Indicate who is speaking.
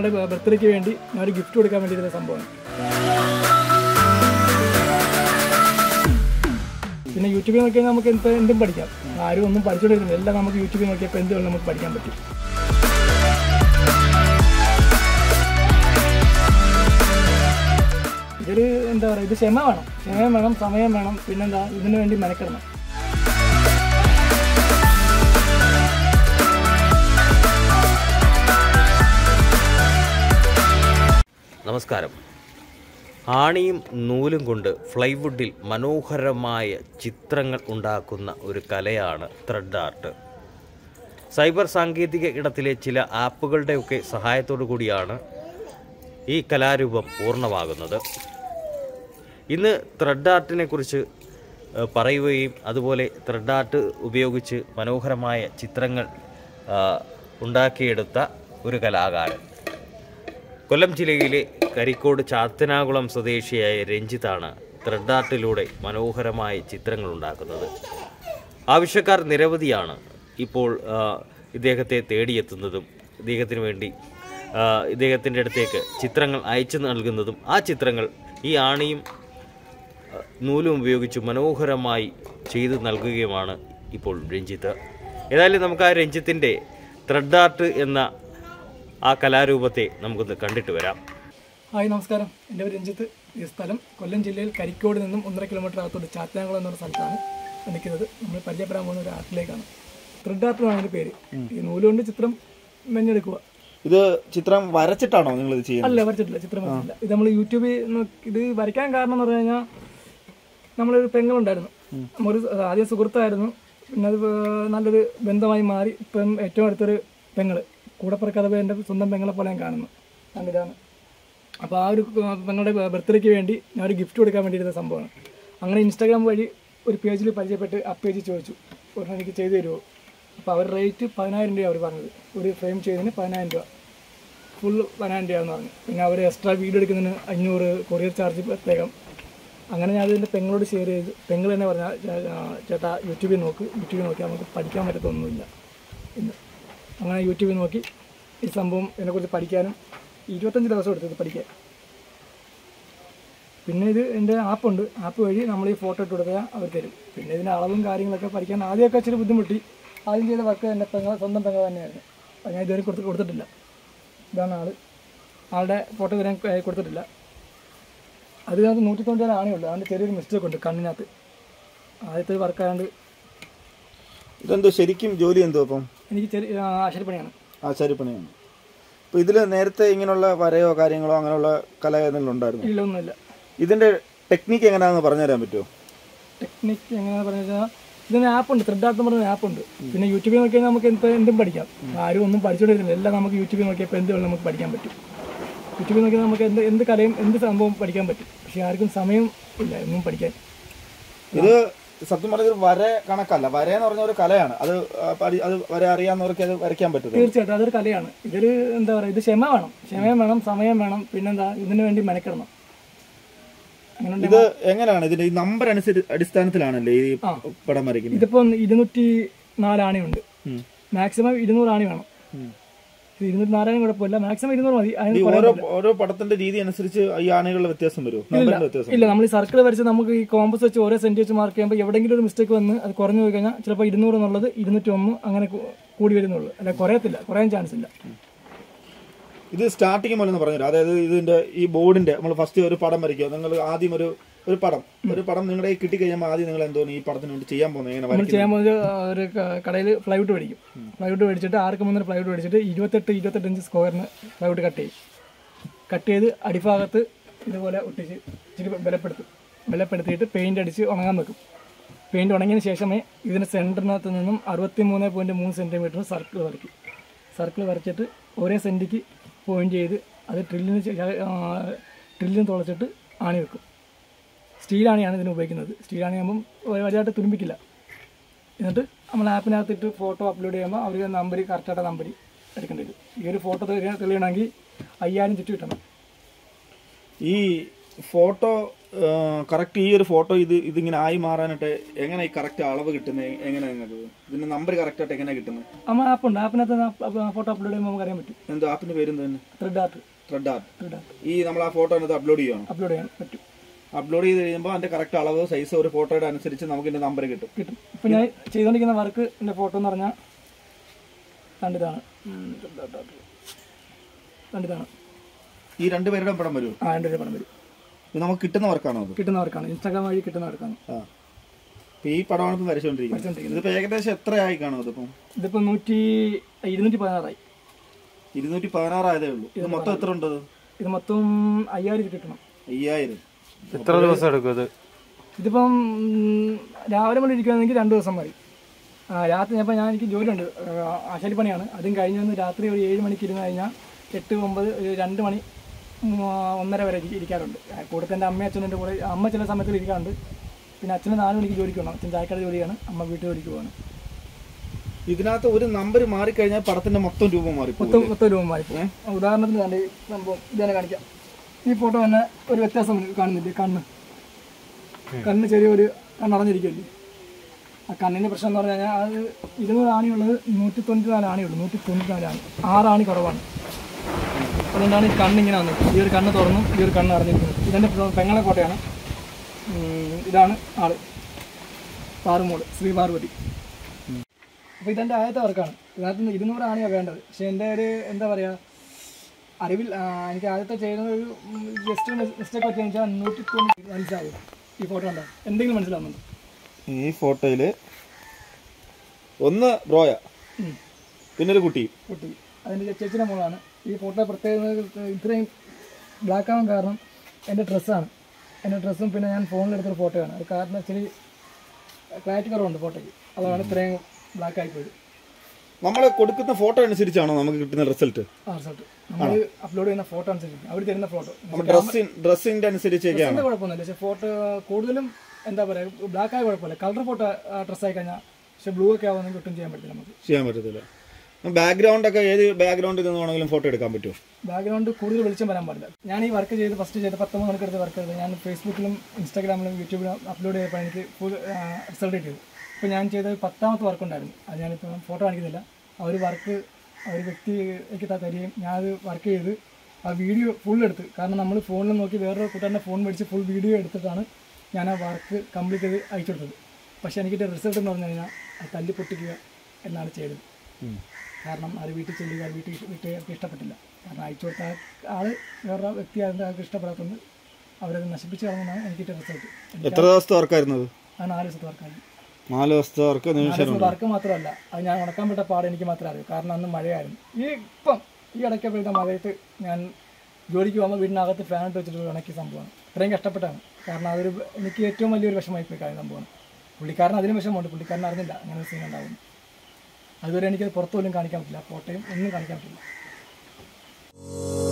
Speaker 1: പെങ്ങളുടെ ബർത്ത്ഡേക്ക് വേണ്ടി ഞാൻ ഒരു ഗിഫ്റ്റ് കൊടുക്കാൻ വേണ്ടി ഇരുന്ന സംഭവമാണ് പിന്നെ യൂട്യൂബിൽ നോക്കിയാൽ നമുക്ക് ഇപ്പോൾ എന്തും പഠിക്കാം ആരും ഒന്നും പഠിച്ചുകൊണ്ടിരുന്നില്ല എല്ലാം നമുക്ക് യൂട്യൂബിൽ നോക്കിയപ്പോൾ എന്ത് വേണം നമുക്ക് പഠിക്കാൻ പറ്റും ഇതൊരു എന്താ പറയുക ഇത് ക്ഷമ വേണം ക്ഷമ വേണം സമയം വേണം പിന്നെന്താ ഇതിനു വേണ്ടി മെനക്കെടണം
Speaker 2: നമസ്കാരം ആണിയും നൂലും കൊണ്ട് ഫ്ലൈവുഡിൽ മനോഹരമായ ചിത്രങ്ങൾ ഉണ്ടാക്കുന്ന ഒരു കലയാണ് ത്രെഡ് ആർട്ട് സൈബർ സാങ്കേതിക ഇടത്തിലെ ചില ആപ്പുകളുടെയൊക്കെ സഹായത്തോടു കൂടിയാണ് ഈ കലാരൂപം പൂർണ്ണമാകുന്നത് ഇന്ന് ത്രെഡ് ആർട്ടിനെ കുറിച്ച് ഏഹ്, പറയുകയും അതുപോലെ ത്രെഡ് ആർട്ട് ഉപയോഗിച്ച് മനോഹരമായ ചിത്രങ്ങൾ ആ, ഉണ്ടാക്കിയെടുത്ത ഒരു കലാകാരൻ കൊല്ലം ജില്ലയിലെ കരിക്കോട് ചാത്തനാകുളം സ്വദേശിയായ രഞ്ജിത്താണ് ത്രെഡ് ആർട്ടിലൂടെ മനോഹരമായ ചിത്രങ്ങൾ ഉണ്ടാക്കുന്നത് ആവശ്യക്കാർ നിരവധിയാണ് ഇപ്പോൾ ആ, ഇദ്ദേഹത്തെ തേടിയെത്തുന്നതും ഇദ്ദേഹത്തിന് വേണ്ടി ആ, ഇദ്ദേഹത്തിൻ്റെ അടുത്തേക്ക് ചിത്രങ്ങൾ അയച്ചു നൽകുന്നതും ആ ചിത്രങ്ങൾ ഈ ആണിയും ആ, നൂലും ഉപയോഗിച്ച് മനോഹരമായി ചെയ്തു നൽകുകയുമാണ് ഇപ്പോൾ രഞ്ജിത്ത് ഏതായാലും നമുക്ക് ആ രഞ്ജിത്തിൻ്റെ ത്രെഡ് ആർട്ട് എന്ന ആ കലാരൂപത്തെ നമുക്കൊന്ന് കണ്ടിട്ട് വരാം
Speaker 1: ഹായ് നമസ്കാരം എൻ്റെ പേര് രഞ്ജിത്ത് ഈ സ്ഥലം കൊല്ലം ജില്ലയിൽ കരിക്കോട് നിന്നും ഒന്നര കിലോമീറ്റർ അകത്തോട്ട് ചാത്തനാകുളം എന്നൊരു സ്ഥലത്താണ് നിൽക്കുന്നത് നമ്മൾ പരിചയപ്പെടാൻ പോകുന്ന ഒരു ആർട്ടിലേക്കാണ് ത്രെഡ് ആർട്ട് എന്നാണ് അതിൻ്റെ പേര് ഈ നൂലുകൊണ്ട് ചിത്രം മെഞ്ഞെടുക്കുക
Speaker 3: ഇത് ചിത്രം വരച്ചിട്ടാണോ നിങ്ങൾ ഇത് ചെയ്യുന്നത്
Speaker 1: അല്ല വരച്ചിട്ടില്ല ചിത്രം വരച്ചിട്ടില്ല ഇത് നമ്മൾ യൂട്യൂബിൽ നോക്കി- ഇത് വരയ്ക്കാൻ കാരണം എന്ന് പറഞ്ഞു കഴിഞ്ഞാൽ നമ്മളൊരു പെങ്ങളുണ്ടായിരുന്നു ഒരു ആദ്യം സുഹൃത്തായിരുന്നു പിന്നെ അത് നല്ലൊരു ബന്ധമായി മാറി ഇപ്പം ഏറ്റവും അടുത്തൊരു പെങ്ങള് കൂടെ പറക്കാതെ എൻ്റെ സ്വന്തം പെങ്ങളെ പോലെ ഞാൻ കാണുന്നു അങ്ങനെയാണ് അപ്പോൾ ആ ഒരു പെങ്ങളുടെ ബർത്ത്ഡേക്ക് വേണ്ടി ഞാൻ ഒരു ഗിഫ്റ്റ് കൊടുക്കാൻ വേണ്ടി ഇരുന്ന സംഭവമാണ് അങ്ങനെ ഇൻസ്റ്റാഗ്രാം വഴി ഒരു പേജിൽ പരിചയപ്പെട്ട് ആ പേജിൽ ചോദിച്ചു ഒരെണ്ണം എനിക്ക് ചെയ്തു തരുമോ അപ്പോൾ അവർ റേറ്റ് പതിനായിരം രൂപ അവർ പറഞ്ഞത് ഒരു ഫ്രെയിം ചെയ്തതിന് പതിനായിരം രൂപ ഫുൾ പതിനായിരം രൂപ എന്ന് പറഞ്ഞു പിന്നെ അവർ എക്സ്ട്രാ വീഡിയോ എടുക്കുന്നതിന് അഞ്ഞൂറ് കൊറിയർ ചാർജ് പ്രത്യേകം അങ്ങനെ ഞാൻ അതിൻ്റെ പെങ്ങളോട് ഷെയർ ചെയ്തു പെങ്ങൾ തന്നെ പറഞ്ഞാൽ ചേട്ടാ യൂട്യൂബിൽ നോക്ക് യൂട്യൂബിൽ നോക്കി നമുക്ക് പഠിക്കാൻ പറ്റത്തൊന്നുമില്ല എന്ന് അങ്ങനെ യൂട്യൂബിൽ നോക്കി ഈ സംഭവം ഇതിനെക്കുറിച്ച് പഠിക്കാനും ഇരുപത്തഞ്ച് ദിവസം എടുത്തു ഇത് പഠിക്കാൻ പിന്നെ ഇത് എൻ്റെ ആപ്പുണ്ട് ആപ്പ് വഴി നമ്മൾ ഈ ഫോട്ടോ ഇട്ട് കൊടുത്താൽ അവർ തരും പിന്നെ ഇതിൻ്റെ അളവും കാര്യങ്ങളൊക്കെ പഠിക്കാൻ ആദ്യമൊക്കെ ഇച്ചിരി ബുദ്ധിമുട്ടി ആദ്യം ചെയ്ത വർക്ക് എൻ്റെ പെങ്ങൾ സ്വന്തം പെങ്ങൾ തന്നെയായിരുന്നു അത് ഞാൻ ഇതുവരെ കൊടുത്ത് കൊടുത്തിട്ടില്ല ഇതാണ് ആള് ആളുടെ ഫോട്ടോ ഇതുവരെ കൈ കൊടുത്തിട്ടില്ല അതിനകത്ത് നൂറ്റി തൊണ്ണൂറ് ആണയുള്ളൂ അതിൻ്റെ ചെറിയൊരു മിസ്റ്റേക്ക് ഉണ്ട് കണ്ണിനകത്ത് ആദ്യത്തെ ഒരു വർക്കായതുകൊണ്ട്
Speaker 3: ഇതെന്തോ ശരിക്കും ജോലി എന്തോ അപ്പം
Speaker 1: എനിക്ക് ചെറിയ ആ, ആശാരിപ്പണിയാണ്
Speaker 3: ആശാരിപ്പണിയാണ് അപ്പോൾ ഇതിൽ നേരത്തെ ഇങ്ങനെയുള്ള വരയോ കാര്യങ്ങളോ അങ്ങനെയുള്ള കല ഏതെങ്കിലും ഉണ്ടായിരുന്നു
Speaker 1: ഇല്ല ഒന്നുമില്ല
Speaker 3: ഇതിന്റെ ടെക്നിക്ക് എങ്ങനെയാണെന്ന് പറഞ്ഞു തരാൻ പറ്റുമോ
Speaker 1: ടെക്നിക്ക് എങ്ങനെയാണെന്ന് പറഞ്ഞു കഴിഞ്ഞാൽ ഇതിന് ആപ്പുണ്ട് ത്രെഡ് ആർട്ട് എന്ന് പറഞ്ഞ ആപ്പുണ്ട് പിന്നെ യൂട്യൂബിൽ നോക്കിയാൽ നമുക്ക് ഇപ്പോൾ എന്തും പഠിക്കാം ആരും ഒന്നും പഠിച്ചുകൊണ്ടിരുന്നില്ല എല്ലാം നമുക്ക് യൂട്യൂബിൽ നോക്കിയപ്പോൾ എന്ത് വേണം നമുക്ക് പഠിക്കാൻ പറ്റും യൂട്യൂബിൽ നോക്കിയാൽ നമുക്ക് എന്ത് എന്ത് കലയും എന്ത് സംഭവം പഠിക്കാൻ പറ്റും പക്ഷേ ആർക്കും സമയം ഇല്ല ഒന്നും പഠിക്കാൻ
Speaker 3: ഇത് സത്യം പറഞ്ഞ ഒരു വര കണക്കല്ല വര എന്ന് പറഞ്ഞ ഒരു കലയാണ് അത് ആ, പഠി- അത് വര അറിയാവുന്നവർക്ക് അത് വരയ്ക്കാൻ പറ്റുന്നത്
Speaker 1: തീർച്ചയായിട്ടും അതൊരു കലയാണ് ഇതൊരു എന്താ പറയുക ഇത് ക്ഷമ വേണം ക്ഷമയും വേണം സമയം വേണം പിന്നെന്താ ഇതിനു വേണ്ടി മെനക്കെടണം അങ്ങനെ
Speaker 3: ഇത് എങ്ങനെയാണ് ഇതിന്റെ ഈ നമ്പർ അനുസരിച്ച് അടിസ്ഥാനത്തിലാണല്ലേ ഈ പടം വരയ്ക്കുന്നത്
Speaker 1: ഇതിപ്പോ ഇരുന്നൂറ്റി നാല് ആണിയുണ്ട്
Speaker 3: ഉം.
Speaker 1: മാക്സിമം ഇരുന്നൂറ് ആണി വേണം
Speaker 3: ഉം.
Speaker 1: ഇത് ഇരുന്നൂറ്റി നാലായിരം കുഴപ്പമില്ല മാക്സിമം ഇരുന്നൂറ് മതി അതിന്
Speaker 3: ഈ
Speaker 1: കുറയാൻ
Speaker 3: ഓരോ
Speaker 1: പറ്റില്ല.
Speaker 3: ഓരോ പടത്തിന്റെ രീതി അനുസരിച്ച് ഈ ആനകളുടെ വ്യത്യാസം വരുമോ നമ്പറിന്റെ വ്യത്യാസം
Speaker 1: ഇല്ല നമ്മൾ ഈ സർക്കിൾ വരച്ച് നമുക്ക് ഈ കോമ്പസ് വെച്ച് ഓരോ സെന്റ് വെച്ച് മാർക്ക് ചെയ്യുമ്പോൾ എവിടെയെങ്കിലും ഒരു മിസ്റ്റേക്ക് വന്ന് അത് കുറഞ്ഞു പോയി കഴിഞ്ഞാൽ ചിലപ്പോൾ ഇരുന്നൂറ് എന്നുള്ളത് ഇരുന്നൂറ്റി ഒന്ന് അങ്ങനെ കൂ- കൂടി വരുന്നുള്ളൂ അല്ല കുറയത്തില്ല കുറയാൻ ചാൻസ് ഇല്ല
Speaker 3: ഇത് സ്റ്റാർട്ടിങ് മുതൽ എന്ന് പറഞ്ഞു അതായത് ഇതിന്റെ ഈ ബോർഡിന്റെ നമ്മൾ ഫസ്റ്റ് ഒരു പടം വരയ്ക്കുക നിങ്ങൾ ആദ്യം ഒരു ഒരു പടം ഒരു പടം നിങ്ങളുടെ കയ്യിൽ കിട്ടിക്കഴിയുമ്പോൾ ആദ്യം നിങ്ങൾ എന്തോ ഈ പടത്തിന് വേണ്ടി ചെയ്യാൻ പോകുന്നത് എങ്ങനെ
Speaker 1: നമ്മൾ
Speaker 3: വരയ്ക്കുന്നത്
Speaker 1: ചെയ്യാൻ പോകുന്നത് ഒരു കടയിൽ പ്ലൈവുഡ് മേടിക്കും പ്ലൈവുഡ് മേടിച്ചിട്ട് ആർക്ക് മൂന്നര പ്ലൈവുഡ് മേടിച്ചിട്ട് ഇരുപത്തെട്ട് ഇരുപത്തെട്ട് ഇഞ്ച് സ്ക്വയറിന് പ്ലൈവുഡ് കട്ട് ചെയ്യും കട്ട് ചെയ്ത് അടിഭാഗത്ത് ഇതുപോലെ ഒട്ടിച്ച് ഇച്ചിരി ബലപ്പെടുത്തും ബലപ്പെടുത്തിയിട്ട് പെയിന്റ് അടിച്ച് ഉണങ്ങാൻ വെക്കും പെയിന്റ് ഉണങ്ങിയതിന് ശേഷമേ ഇതിന് സെൻറ്ററിനകത്ത് നിന്നും അറുപത്തി മൂന്ന് പോയിന്റ് മൂന്ന് സെൻറ്റിമീറ്റർ സർക്കിൾ വരയ്ക്കും സർക്കിൾ വരച്ചിട്ട് ഒരേ സെൻറ്റിക്ക് പോയിന്റ് ചെയ്ത് അത് ഡ്രില്ലിന് ഡ്രില്ലിന് തുളച്ചിട്ട് ആണി വെക്കും സ്റ്റീലാണിയാണ് ഇതിന് ഉപയോഗിക്കുന്നത് സ്റ്റീലാണിയാകുമ്പം വലുതായിട്ട് തുരുമ്പിക്കില്ല എന്നിട്ട് നമ്മൾ ആപ്പിനകത്തിട്ട് ഫോട്ടോ അപ്ലോഡ് ചെയ്യുമ്പോൾ അവർ നമ്പർ കറക്റ്റായിട്ട് നമ്പർ എടുക്കേണ്ടി വരും ഈ ഒരു ഫോട്ടോ തെളിയണമെങ്കിൽ അയ്യായിരം ചുറ്റി കിട്ടണം
Speaker 3: ഈ ഫോട്ടോ കറക്റ്റ് ഈ ഒരു ഫോട്ടോ ഇത് ഇതിങ്ങനെ ആയി മാറാനായിട്ട് എങ്ങനെ ഈ കറക്റ്റ് അളവ് കിട്ടുന്നത് എങ്ങനെ നിങ്ങൾക്ക് ഇതിന്റെ നമ്പർ കറക്റ്റ് ആയിട്ട് എങ്ങനെ കിട്ടുന്നത്
Speaker 1: നമ്മൾ ആപ്പുണ്ട് ആപ്പിനകത്ത് ഫോട്ടോ അപ്ലോഡ് ചെയ്യുമ്പോൾ നമുക്ക് അറിയാൻ പറ്റും
Speaker 3: എന്തോ ആപ്പിന്റെ പേര് എന്താണ്
Speaker 1: thread art
Speaker 3: thread art
Speaker 1: thread art
Speaker 3: ഈ നമ്മൾ ആ ഫോട്ടോ അതിനകത്ത് അപ്ലോഡ് ചെയ്യണം
Speaker 1: അപ്ലോഡ് ചെയ്യാൻ പറ്റും
Speaker 3: അപ്ലോഡ് ചെയ്ത് കഴിയുമ്പോൾ അതിന്റെ കറക്റ്റ് അളവ് സൈസ് ഒരു ഫോട്ടോയുടെ അനുസരിച്ച് നമുക്ക് ഇതിന്റെ നമ്പർ കിട്ടും
Speaker 1: കിട്ടും ഇപ്പം ഞാൻ ചെയ്തുകൊണ്ടിരിക്കുന്ന വർക്ക് എൻ്റെ ഫോട്ടോ എന്ന് പറഞ്ഞാൽ കണ്ടിതാണ് കണ്ടിതാണ്
Speaker 3: ഈ രണ്ടുപേരുടെ പടം വരും
Speaker 1: ആ എൻ്റെ ഒരു പണം വരും
Speaker 3: ഇത് നമുക്ക് കിട്ടുന്ന വർക്കാണോ അത്
Speaker 1: കിട്ടുന്ന വർക്കാണ് ഇൻസ്റ്റാഗ്രാം വഴി കിട്ടുന്ന വർക്കാണ്
Speaker 3: ആ അപ്പൊ ഈ പടമാണ് ഇപ്പം വരച്ചുകൊണ്ടിരിക്കുന്നത് ഇതിപ്പോ ഏകദേശം എത്രയായി കാണും ഇതിപ്പം
Speaker 1: ഇതിപ്പോൾ നൂറ്റി ഇരുന്നൂറ്റി പതിനാറായി
Speaker 3: ഇരുന്നൂറ്റി പതിനാറായതേ ഉള്ളൂ ഇത് മൊത്തം എത്ര ഉണ്ട് ഇത്?
Speaker 1: ഇത് മൊത്തം അയ്യായിരം രൂപ കിട്ടണം
Speaker 3: അയ്യായിരം
Speaker 2: എത്ര ദിവസം എടുക്കും ഇത്
Speaker 1: ഇതിപ്പം ഉം, രാവിലെ മുതൽ ഇരിക്കുകയാണെങ്കിൽ രണ്ട് ദിവസം മതി ആ രാത്രി അപ്പോൾ ഞാൻ എനിക്ക് ജോലിയുണ്ട് ആ, ആശാരിപ്പണിയാണ് അതും കഴിഞ്ഞ് വന്ന് രാത്രി ഒരു ഏഴ് മണിക്ക് ഇരുന്ന് കഴിഞ്ഞാൽ എട്ട് ഒമ്പത് ഒരു രണ്ട് മണി ഉം, ആ, ഒന്നര വരെ ഇരി- ഇരിക്കാറുണ്ട് ആ, കൂടെ എൻ്റെ അമ്മയും അച്ഛനും എൻ്റെ കൂടെ അമ്മ ചില സമയത്തിൽ ഇരിക്കാറുണ്ട് പിന്നെ അച്ഛന് നാല് മണിക്ക് ജോലിക്ക് പോകണം അച്ഛൻ ചായക്കട ജോലിയാണ് അമ്മ വീട്ടിൽ ജോലിക്ക് പോകണം
Speaker 3: ഇതിനകത്ത് ഒരു നമ്പർ മാറിക്കഴിഞ്ഞാൽ പടത്തിന്റെ മൊത്തം രൂപം മാറിപ്പോകും
Speaker 1: മൊത്തം മൊത്തം രൂപ മാറിപ്പോകും ഉദാഹരണത്തിന് കണ്ട് ഈ സംഭവം ഇതാണ് കാണിക്കാം ഈ ഫോട്ടോ തന്നെ ഒരു വ്യത്യാസം കാണുന്നില്ലേ കണ്ണ് കണ്ണ് ചെറിയൊരു കണ്ണടഞ്ഞിരിക്കുമല്ലേ ആ കണ്ണിൻ്റെ പ്രശ്നം എന്ന് പറഞ്ഞു കഴിഞ്ഞാൽ അത് ഇരുന്നൂറ് ആണിയുള്ളത് നൂറ്റി തൊണ്ണൂറ്റി നാല് ആണിയുള്ളൂ നൂറ്റി തൊണ്ണൂറ്റി നാല് ആണി ആറ് ആണി കുറവാണ് അതുകൊണ്ടാണ് ഈ കണ്ണിങ്ങനെ വന്നത് ഈ ഒരു കണ്ണ് തുറന്നും ഈ ഒരു കണ്ണ് അറിഞ്ഞിരിക്കുന്നത് ഇതെൻ്റെ പെങ്ങളെ കോട്ടയാണ് ഉം, ഇതാണ് ആള് പാറുമോള് ശ്രീ പാർവതി അപ്പോൾ ഇതെൻ്റെ ആദ്യത്തെ വർക്കാണ് ഇതിനകത്ത് നിന്ന് ഇരുന്നൂറ് ആണിയാണ് വേണ്ടത് പക്ഷേ എൻ്റെ ഒരു എന്താ പറയുക അറിവിൽ ആ, എനിക്ക് ആദ്യത്തെ ചെയ്യുന്നത് ഒരു ജസ്റ്റ് മിസ്റ്റേക്ക് പറ്റിയെന്ന് വെച്ചാൽ നൂറ്റി തൊണ്ണൂറ്റി മനസ്സിലാവും ഈ ഫോട്ടോ ഉണ്ടോ എന്തെങ്കിലും മനസ്സിലാവുന്നുണ്ടോ
Speaker 3: ഈ ഫോട്ടോയില് ഒന്ന് ബ്രോയ
Speaker 1: ഉം.
Speaker 3: പിന്നെ ഒരു കുട്ടി
Speaker 1: കുട്ടി അതിൻ്റെ ചേച്ചിയുടെ മോളാണ് ഈ ഫോട്ടോ പ്രത്യേകത ഇത്രയും ബ്ലാക്ക് ആവാൻ കാരണം എൻ്റെ ഡ്രസ്സാണ് എൻ്റെ ഡ്രസ്സും പിന്നെ ഞാൻ ഫോണിലെടുത്തൊരു ഫോട്ടോയാണ് അത് കാരണം ഇച്ചിരി ക്ലാരിറ്റി കുറവുണ്ട് ഫോട്ടോയ്ക്ക് അതാണ് ഇത്രയും ബ്ലാക്ക് ആയിപ്പോയത്
Speaker 3: നമ്മൾ കൊടുക്കുന്ന ഫോട്ടോ അനുസരിച്ചാണോ നമുക്ക് കിട്ടുന്ന റിസൾട്ട്
Speaker 1: ആ റിസൾട്ട് നമ്മൾ അപ്ലോഡ് ചെയ്യുന്ന ഫോട്ടോ അനുസരിച്ച് അവർ തരുന്ന ഫോട്ടോ
Speaker 3: ഡ്രസ്സിൻ ഡ്രസ്സിന്റെ അനുസരിച്ചൊക്കെയാണ്
Speaker 1: ഡ്രസ്സിന്റെ കുഴപ്പമൊന്നുമില്ല പക്ഷെ ഫോട്ടോ കൂടുതലും എന്താ പറയുക ബ്ലാക്ക് ആയ കുഴപ്പമില്ല കളർ ഫോട്ടോ ഡ്രസ് ആയി കഴിഞ്ഞാൽ പക്ഷെ ബ്ലൂ ഒക്കെ ആവുന്നെങ്കിൽ ഒട്ടും ചെയ്യാൻ പറ്റില്ല നമുക്ക്
Speaker 3: ചെയ്യാൻ പറ്റത്തില്ല ബാക്ക്ഗ്രൗണ്ട് ഒക്കെ ഏത് ബാക്ക്ഗ്രൗണ്ടിൽ നിന്ന് വേണമെങ്കിലും ഫോട്ടോ എടുക്കാൻ പറ്റുമോ
Speaker 1: ബാക്ക്ഗ്രൗണ്ട് കൂടുതൽ വെളിച്ചം വരാൻ പാടില്ല ഞാൻ ഈ വർക്ക് ചെയ്ത് ഫസ്റ്റ് ചെയ്ത് പത്തൊമ്പത് മണിക്കെടുത്ത് വർക്ക് ചെയ്ത് ഞാൻ ഫേസ്ബുക്കിലും ഇൻസ്റ്റാഗ്രാമിലും യൂട്യൂബിലും അപ്ലോഡ് ചെയ്തപ്പോൾ എനിക്ക് ഫുൾ റിസൾട്ട് കിട്ടിയത് ഇപ്പോൾ ഞാൻ ചെയ്ത പത്താമത്തെ വർക്ക് ഉണ്ടായിരുന്നു അത് ഞാനിപ്പോൾ ഫോട്ടോ കാണിക്കുന്നില്ല ആ ഒരു വർക്ക് ആ ഒരു വ്യക്തി എനിക്ക് തരികയും ഞാനത് വർക്ക് ചെയ്ത് ആ വീഡിയോ ഫുൾ എടുത്ത് കാരണം നമ്മൾ ഫോണിൽ നോക്കി വേറൊരു കൂട്ടുകാരൻ്റെ ഫോൺ മേടിച്ച് ഫുൾ വീഡിയോ എടുത്തിട്ടാണ് ഞാൻ ആ വർക്ക് കംപ്ലീറ്റ് ചെയ്ത് അയച്ചു കൊടുത്തത് പക്ഷേ എനിക്ക് റിസൾട്ട് എന്ന് പറഞ്ഞു കഴിഞ്ഞാൽ അത് തല്ലി പൊട്ടിക്കുക എന്നാണ് ചെയ്തത് കാരണം അത് വീട്ടിൽ ചെല്ലുക വീട്ടിൽ വീട്ടുകാർക്ക് ഇഷ്ടപ്പെട്ടില്ല കാരണം അയച്ചു കൊടുത്ത ആ ആള് വേറെ വ്യക്തി അതിൻ്റെ ആൾക്ക് ഇഷ്ടപ്പെടാത്തതുകൊണ്ട് അവരത് നശിപ്പിച്ച് കളഞ്ഞാണ് എനിക്ക് കിട്ടിയ റിസൾട്ട്
Speaker 3: എത്ര ദിവസത്തെ വർക്കായിരുന്നു അത്
Speaker 1: ആ നാല് ദിവസത്തെ വർക്കാണ്
Speaker 3: നാല് ദിവസത്തെ വർക്ക്
Speaker 1: നാല്
Speaker 3: നിമിഷം
Speaker 1: ദിവസത്തെ വർക്ക് മാത്രമല്ല അത് ഞാൻ ഉണക്കാൻ പറ്റ പാട് എനിക്ക് മാത്രമേ അറിയൂ കാരണം അന്ന് മഴയായിരുന്നു ഈ ഇപ്പം ഈ ഇടയ്ക്ക് പെയ്ത മഴയത്ത് ഞാൻ ജോലിക്ക് പോകുമ്പോൾ വീടിനകത്ത് ഫാൻ ഇട്ട് വെച്ചിട്ട് ഉണക്കിയ സംഭവമാണ് ഇത്രയും കഷ്ടപ്പെട്ടാണ് കാരണം അതൊരു എനിക്ക് ഏറ്റവും വലിയൊരു വിഷമമായി പോയി കാര്യം സംഭവമാണ് പുള്ളിക്കാരൻ അതിനും വിഷമമുണ്ട് പുള്ളിക്കാരൻ അറിഞ്ഞില്ല അങ്ങനെ ഒരു സീൻ ഉണ്ടാവും അതുവരെ എനിക്കത് പുറത്തു പോലും കാണിക്കാൻ പറ്റില്ല ഫോട്ടോയും ഒന്നും കാണിക്കാൻ പറ്റില്ല